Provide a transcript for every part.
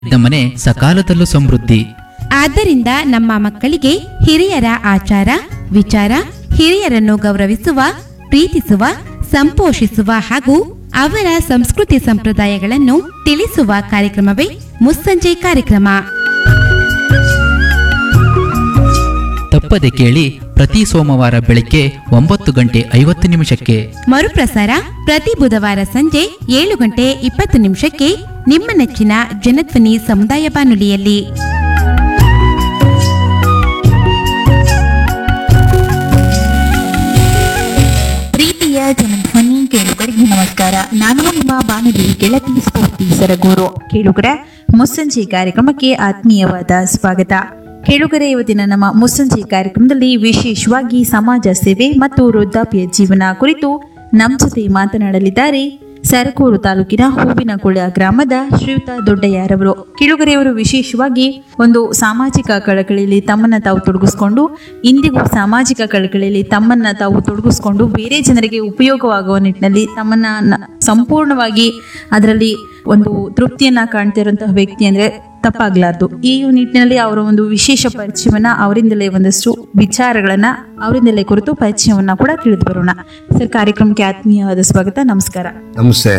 ಇದ್ದ ಮನೆ ಸಕಾಲದಲ್ಲೂ ಸಮೃದ್ಧಿ ಆದ್ದರಿಂದ ನಮ್ಮ ಮಕ್ಕಳಿಗೆ ಹಿರಿಯರ ಆಚಾರ ವಿಚಾರ ಹಿರಿಯರನ್ನು ಗೌರವಿಸುವ ಪ್ರೀತಿಸುವ ಸಂಪೋಷಿಸುವ ಹಾಗೂ ಅವರ ಸಂಸ್ಕೃತಿ ಸಂಪ್ರದಾಯಗಳನ್ನು ತಿಳಿಸುವ ಕಾರ್ಯಕ್ರಮವೇ ಮುಸ್ಸಂಜೆ ಕಾರ್ಯಕ್ರಮ ತಪ್ಪದೆ ಕೇಳಿ ಪ್ರತಿ ಸೋಮವಾರ ಬೆಳಿಗ್ಗೆ ಒಂಬತ್ತು ಗಂಟೆ ಐವತ್ತು ನಿಮಿಷಕ್ಕೆ ಮರುಪ್ರಸಾರ ಪ್ರತಿ ಬುಧವಾರ ಸಂಜೆ ಏಳು ಗಂಟೆ ಇಪ್ಪತ್ತು ನಿಮಿಷಕ್ಕೆ ನಿಮ್ಮ ನೆಚ್ಚಿನ ಜನಧ್ವನಿ ಸಮುದಾಯ ಬಾನುಲಿಯಲ್ಲಿ ಪ್ರೀತಿಯ ಜನಧ್ವನಿ ಕೇಳುಗರಿಗೆ ನಮಸ್ಕಾರ ನಾನು ನಿಮ್ಮ ಬಾನುಲಿ ಗೆಳತಿ ಸ್ಫೂರ್ತಿ ಸರಗೂರು ಕೇಳುಗರ ಮುಸ್ಸಂಜೆ ಕಾರ್ಯಕ್ರಮಕ್ಕೆ ಆತ್ಮೀಯವಾದ ಸ್ವಾಗತ ಕೇಳುಗರೆ ಇವತ್ತಿನ ನಮ್ಮ ಮುಸ್ಸಂಜೆ ಕಾರ್ಯಕ್ರಮದಲ್ಲಿ ವಿಶೇಷವಾಗಿ ಸಮಾಜ ಸೇವೆ ಮತ್ತು ವೃದ್ಧಾಪ್ಯ ಜೀವನ ಕುರಿತು ನಮ್ಮ ಜೊತೆ ಮಾತನಾಡಲಿದ್ದಾರೆ ಸರಕೂರು ತಾಲೂಕಿನ ಹೂವಿನಕೊಳ ಗ್ರಾಮದ ಶ್ರೀಯುತ ದೊಡ್ಡಯ್ಯರವರು ಕಿಳುಗರೆಯವರು ವಿಶೇಷವಾಗಿ ಒಂದು ಸಾಮಾಜಿಕ ಕಳಕಳಿಯಲ್ಲಿ ತಮ್ಮನ್ನ ತಾವು ತೊಡಗಿಸ್ಕೊಂಡು ಇಂದಿಗೂ ಸಾಮಾಜಿಕ ಕಳಕಳಿಯಲ್ಲಿ ತಮ್ಮನ್ನ ತಾವು ತೊಡಗಿಸ್ಕೊಂಡು ಬೇರೆ ಜನರಿಗೆ ಉಪಯೋಗವಾಗುವ ನಿಟ್ಟಿನಲ್ಲಿ ತಮ್ಮನ್ನ ನ- ಸಂಪೂರ್ಣವಾಗಿ ಅದರಲ್ಲಿ ಒಂದು ತೃಪ್ತಿಯನ್ನ ಕಾಣ್ತಿರುವಂತಹ ವ್ಯಕ್ತಿ ಅಂದ್ರೆ ತಪ್ಪಾಗ್ಲಾರ್ದು ಈ ನಿಟ್ಟಿನಲ್ಲಿ ಅವರ ಒಂದು ವಿಶೇಷ ಪರಿಚಯವನ್ನ ಅವರಿಂದಲೇ ಒಂದಷ್ಟು ವಿಚಾರಗಳನ್ನ ಅವರಿಂದಲೇ ಕುರಿತು ಪರಿಚಯವನ್ನ ಕೂಡ ತಿಳಿದು ಬರೋಣ ಸರ್ ಕಾರ್ಯಕ್ರಮಕ್ಕೆ ಆತ್ಮೀಯವಾದ ಸ್ವಾಗತ ನಮಸ್ಕಾರ ನಮಸ್ತೆ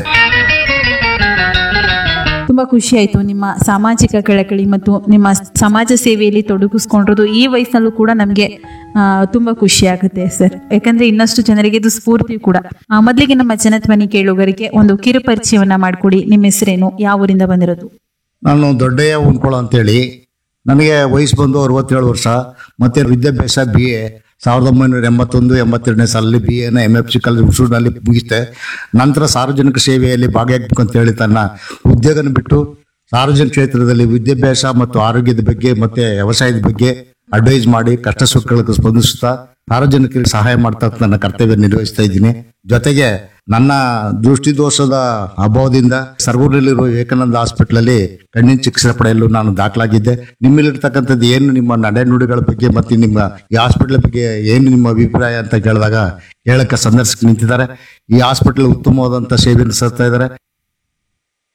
ತುಂಬಾ ಖುಷಿ ಆಯ್ತು ನಿಮ್ಮ ಸಾಮಾಜಿಕ ಕಳಕಳಿ ಮತ್ತು ನಿಮ್ಮ ಸಮಾಜ ಸೇವೆಯಲ್ಲಿ ತೊಡಗಿಸ್ಕೊಂಡಿರೋದು ಈ ವಯಸ್ಸಲ್ಲೂ ಕೂಡ ನಮಗೆ ತುಂಬಾ ಖುಷಿ ಆಗುತ್ತೆ ಸರ್ ಯಾಕಂದ್ರೆ ಇನ್ನಷ್ಟು ಜನರಿಗೆ ಇದು ಸ್ಫೂರ್ತಿ ಕೂಡ ಆ, ಮೊದಲಿಗೆ ನಮ್ಮ ಜನಧ್ವನಿ ಕೇಳುಗರಿಗೆ ಒಂದು ಕಿರು ಪರಿಚಯವನ್ನ ಮಾಡಿಕೊಡಿ ನಿಮ್ಮ ಹೆಸರೇನು ಯಾವ ಊರಿಂದ ಬಂದಿರೋದು ನಾನು ದೊಡ್ಡಯ್ಯ ಉಣ್ಕೊಳ ಅಂತೇಳಿ ನನಗೆ ವಯಸ್ಸು ಬಂದು ಅರವತ್ತೇಳು ವರ್ಷ ಮತ್ತೆ ವಿದ್ಯಾಭ್ಯಾಸ ಬಿ ಎ ಸಾವಿರದ ಒಂಬೈನೂರ ಎಂಬತ್ತೊಂದು ಎಂಬತ್ತೆರಡನೇ ಸಾಲಲ್ಲಿ B N M F C college ಹುಸೂರಿನಲ್ಲಿ ಮುಗಿಸಿದೆ ನಂತರ ಸಾರ್ವಜನಿಕ ಸೇವೆಯಲ್ಲಿ ಭಾಗಿಯಾಗಬೇಕು ಅಂತ ಹೇಳಿ ತನ್ನ ಉದ್ಯೋಗನ ಬಿಟ್ಟು ಸಾರ್ವಜನಿಕ ಕ್ಷೇತ್ರದಲ್ಲಿ ವಿದ್ಯಾಭ್ಯಾಸ ಮತ್ತು ಆರೋಗ್ಯದ ಬಗ್ಗೆ ಮತ್ತೆ ವ್ಯವಸಾಯದ ಬಗ್ಗೆ ಅಡ್ವೈಸ್ ಮಾಡಿ ಕಷ್ಟ ಸುಖಗಳಿಗೆ ಸ್ಪಂದಿಸುತ್ತಾ ಸಾರ್ವಜನಿಕರಿಗೆ ಸಹಾಯ ಮಾಡ್ತಾ ನನ್ನ ಕರ್ತವ್ಯ ನಿರ್ವಹಿಸ್ತಾ ಇದ್ದೀನಿ ಜೊತೆಗೆ ನನ್ನ ದೃಷ್ಟಿದೋಷದ ಅಭಾವದಿಂದ ಸರ್ಗೂರಿನಲ್ಲಿರುವ ವಿವೇಕಾನಂದ ಹಾಸ್ಪಿಟಲ್ ಅಲ್ಲಿ ಕಣ್ಣಿನ ಚಿಕಿತ್ಸೆ ಪಡೆಯಲು ನಾನು ದಾಖಲಾಗಿದ್ದೆ ನಿಮ್ಮಲ್ಲಿರ್ತಕ್ಕಂಥದ್ದು ಏನು ನಿಮ್ಮ ನಡೆನುಡಿಗಳ ಬಗ್ಗೆ ಮತ್ತೆ ನಿಮ್ಮ ಈ ಹಾಸ್ಪಿಟಲ್ ಬಗ್ಗೆ ಏನು ನಿಮ್ಮ ಅಭಿಪ್ರಾಯ ಅಂತ ಕೇಳಿದಾಗ ಹೇಳಕ್ಕೆ ಸಂದರ್ಶಕ ನಿಂತಿದ್ದಾರೆ ಈ ಹಾಸ್ಪಿಟಲ್ ಉತ್ತಮವಾದಂಥ ಸೇವೆಯನ್ನು ಸಲ್ಲಿಸ್ತಾ ಇದ್ದಾರೆ